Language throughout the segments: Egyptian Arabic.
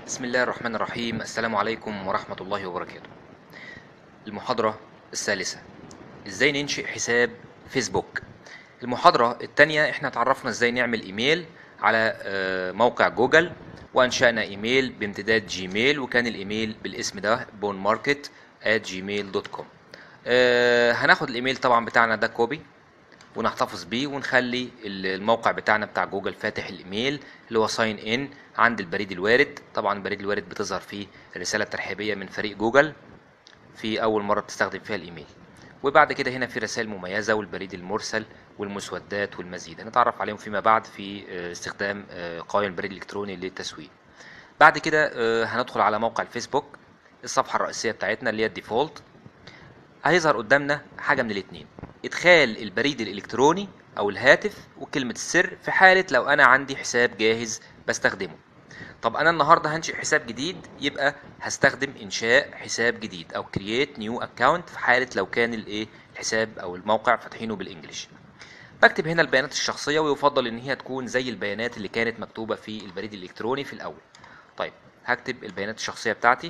بسم الله الرحمن الرحيم السلام عليكم ورحمة الله وبركاته المحاضرة الثالثة ازاي ننشئ حساب فيسبوك المحاضرة التانية احنا اتعرفنا ازاي نعمل ايميل على آه، موقع جوجل وانشأنا ايميل بامتداد جيميل وكان الايميل بالاسم ده بون ماركت at gmail.com آه، هناخد الايميل طبعا بتاعنا ده كوبي ونحتفظ بيه ونخلي الموقع بتاعنا بتاع جوجل فاتح الايميل اللي هو ساين ان عند البريد الوارد طبعا البريد الوارد بتظهر فيه الرساله الترحيبيه من فريق جوجل في اول مره بتستخدم فيها الايميل وبعد كده هنا في رسائل مميزه والبريد المرسل والمسودات والمزيد هنتعرف عليهم فيما بعد في آه، استخدام آه، قوائم البريد الالكتروني للتسويق بعد كده آه، هندخل على موقع الفيسبوك الصفحه الرئيسيه بتاعتنا اللي هي الديفولت هيظهر قدامنا حاجه من الاتنين ادخال البريد الالكتروني او الهاتف وكلمه السر في حاله لو انا عندي حساب جاهز بستخدمه طب انا النهارده هنشئ حساب جديد يبقى هستخدم انشاء حساب جديد او create new account في حاله لو كان الايه الحساب او الموقع فاتحينه بالانجلش بكتب هنا البيانات الشخصيه ويفضل ان هي تكون زي البيانات اللي كانت مكتوبه في البريد الالكتروني في الاول طيب هكتب البيانات الشخصيه بتاعتي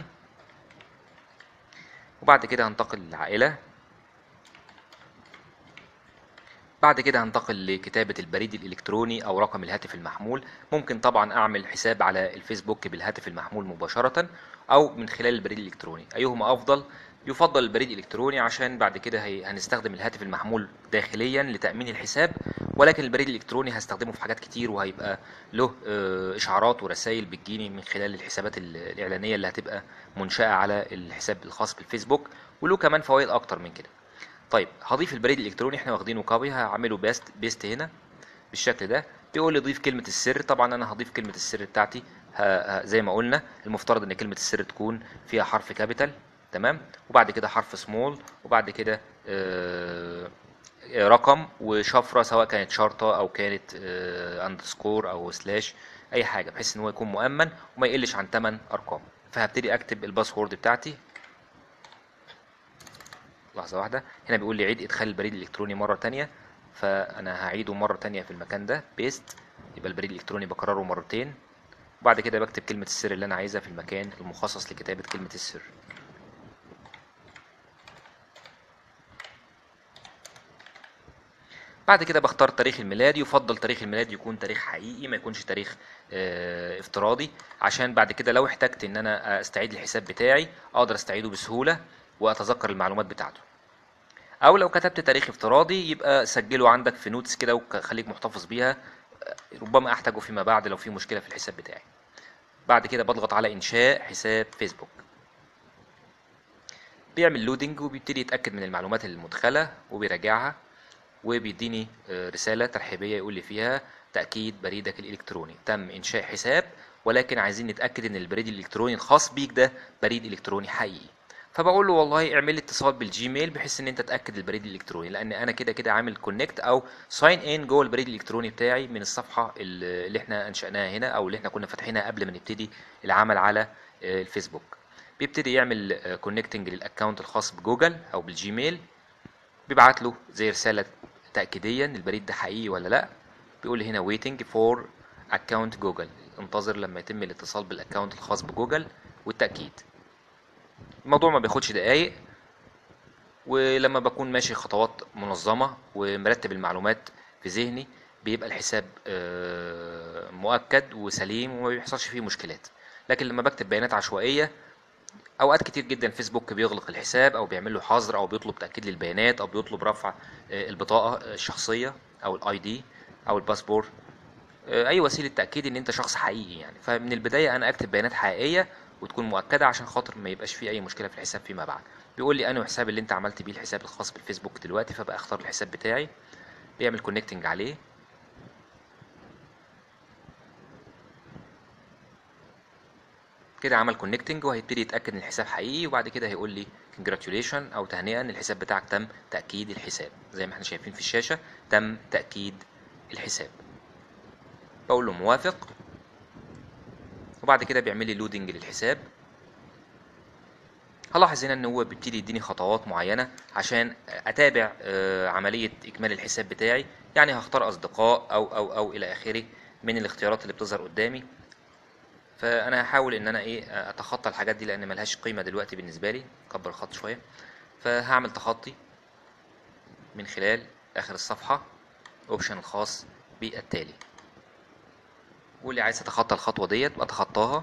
وبعد كده هنتقل للعائله بعد كده هنتقل لكتابة البريد الإلكتروني أو رقم الهاتف المحمول ممكن طبعا أعمل حساب على الفيسبوك بالهاتف المحمول مباشرة أو من خلال البريد الإلكتروني أيهما أفضل يفضل البريد الإلكتروني عشان بعد كده هي- هنستخدم الهاتف المحمول داخليا لتأمين الحساب ولكن البريد الإلكتروني هستخدمه في حاجات كتير وهيبقى له آه، إشعارات ورسائل بتجيني من خلال الحسابات ال- الإعلانية اللي هتبقى منشأة على الحساب الخاص بالفيسبوك وله كمان فوائد أكتر من كده طيب هضيف البريد الالكتروني احنا واخدينه كوبي هعمله بيست بيست هنا بالشكل ده بيقول لي ضيف كلمه السر طبعا انا هضيف كلمه السر بتاعتي ه... ه... زي ما قلنا المفترض ان كلمه السر تكون فيها حرف كابيتال تمام وبعد كده حرف سمول وبعد كده آه... رقم وشفره سواء كانت شرطه او كانت اندرسكور او سلاش اي حاجه بحيث ان هو يكون مؤمن وما يقلش عن 8 ارقام فهبتدي اكتب الباسورد بتاعتي لحظة واحدة هنا بيقول لي عيد إدخال البريد الإلكتروني مرة تانية فأنا هعيده مرة تانية في المكان ده بيست يبقى البريد الإلكتروني بكرره مرتين وبعد كده بكتب كلمة السر اللي أنا عايزها في المكان المخصص لكتابة كلمة السر بعد كده بختار تاريخ الميلاد يفضل تاريخ الميلاد يكون تاريخ حقيقي ما يكونش تاريخ آه، افتراضي عشان بعد كده لو احتجت ان انا استعيد الحساب بتاعي اقدر استعيده بسهولة واتذكر المعلومات بتاعته او لو كتبت تاريخ افتراضي يبقى سجله عندك في نوتس كده وخليك محتفظ بيها آه، ربما احتاجه فيما بعد لو في مشكلة في الحساب بتاعي بعد كده بضغط على انشاء حساب فيسبوك بيعمل لودنج وبيبتدي يتأكد من المعلومات المدخلة وبيراجعها وبيديني آه، رسالة ترحيبية يقول لي فيها تأكيد بريدك الإلكتروني تم إنشاء حساب ولكن عايزين نتأكد إن البريد الإلكتروني الخاص بيك ده بريد إلكتروني حقيقي فبقول له والله اعمل لي اتصال بالجيميل بحيث ان انت تاكد البريد الالكتروني لان انا كده كده عامل كونكت او ساين ان جوه البريد الالكتروني بتاعي من الصفحه اللي اللي احنا انشاناها هنا او اللي احنا كنا فاتحينها قبل ما نبتدي العمل على آه، الفيسبوك بيبتدي يعمل كونكتنج للاكونت الخاص بجوجل او بالجيميل بيبعت له زي رسالة تأكيدية إن البريد ده حقيقي ولا لأ بيقول لي هنا waiting for account جوجل انتظر لما يتم الاتصال بالاكونت الخاص بجوجل والتأكيد الموضوع ما بياخدش دقايق ولما بكون ماشي خطوات منظمة ومرتب المعلومات في ذهني بيبقى الحساب آه، مؤكد وسليم وما بيحصلش فيه مشكلات لكن لما بكتب بيانات عشوائية اوقات كتير جدا فيسبوك بيغلق الحساب او بيعمل له حظر او بيطلب تاكيد للبيانات او بيطلب رفع آه، البطاقه الشخصيه او الاي دي او الباسبور آه، اي وسيله تاكيد ان انت شخص حقيقي يعني فمن البدايه انا اكتب بيانات حقيقيه وتكون مؤكده عشان خاطر ما يبقاش في اي مشكله في الحساب فيما بعد بيقول لي انه حساب اللي انت عملت بيه الحساب الخاص بالفيسبوك دلوقتي فبقى اختار الحساب بتاعي بيعمل كونكتنج عليه كده عمل كونكتنج وهيبتدي يتاكد ان الحساب حقيقي وبعد كده هيقول لي كونجراتيوليشن او تهنئه ان الحساب بتاعك تم تاكيد الحساب زي ما احنا شايفين في الشاشه تم تاكيد الحساب بقول له موافق وبعد كده بيعمل لي لودنج للحساب هلاحظ هنا ان هو بيبتدي يديني خطوات معينه عشان اتابع آه، عمليه اكمال الحساب بتاعي يعني هختار اصدقاء او او او الى اخره من الاختيارات اللي بتظهر قدامي فانا هحاول ان انا ايه اتخطى الحاجات دي لان ملهاش قيمه دلوقتي بالنسبه لي كبر الخط شويه فهعمل تخطي من خلال اخر الصفحه اوبشن الخاص بالتالي واللي عايز اتخطى الخطوه ديت اتخطاها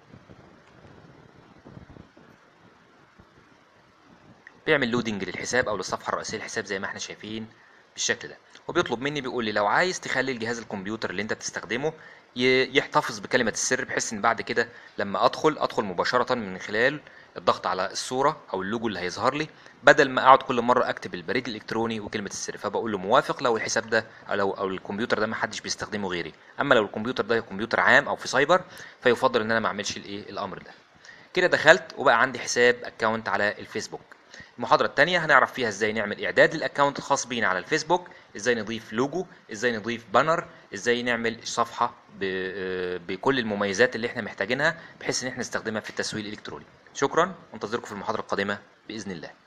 بيعمل لودنج للحساب او للصفحه الرئيسيه للحساب زي ما احنا شايفين بالشكل ده وبيطلب مني بيقول لي لو عايز تخلي الجهاز الكمبيوتر اللي انت بتستخدمه ي- يحتفظ بكلمه السر بحيث ان بعد كده لما ادخل ادخل مباشره من خلال الضغط على الصوره او اللوجو اللي هيظهر لي بدل ما اقعد كل مره اكتب البريد الالكتروني وكلمه السر فبقول له موافق لو الحساب ده او لو او الكمبيوتر ده ما حدش بيستخدمه غيري اما لو الكمبيوتر ده كمبيوتر عام او في سايبر فيفضل ان انا ما اعملش الايه الامر ده كده دخلت وبقى عندي حساب اكونت على الفيسبوك المحاضرة التانية هنعرف فيها ازاي نعمل اعداد للاكونت الخاص بينا على الفيسبوك ازاي نضيف لوجو ازاي نضيف بانر ازاي نعمل صفحة ب- بكل المميزات اللي احنا محتاجينها بحيث ان احنا نستخدمها في التسويق الالكتروني شكرا وانتظركم في المحاضرة القادمة باذن الله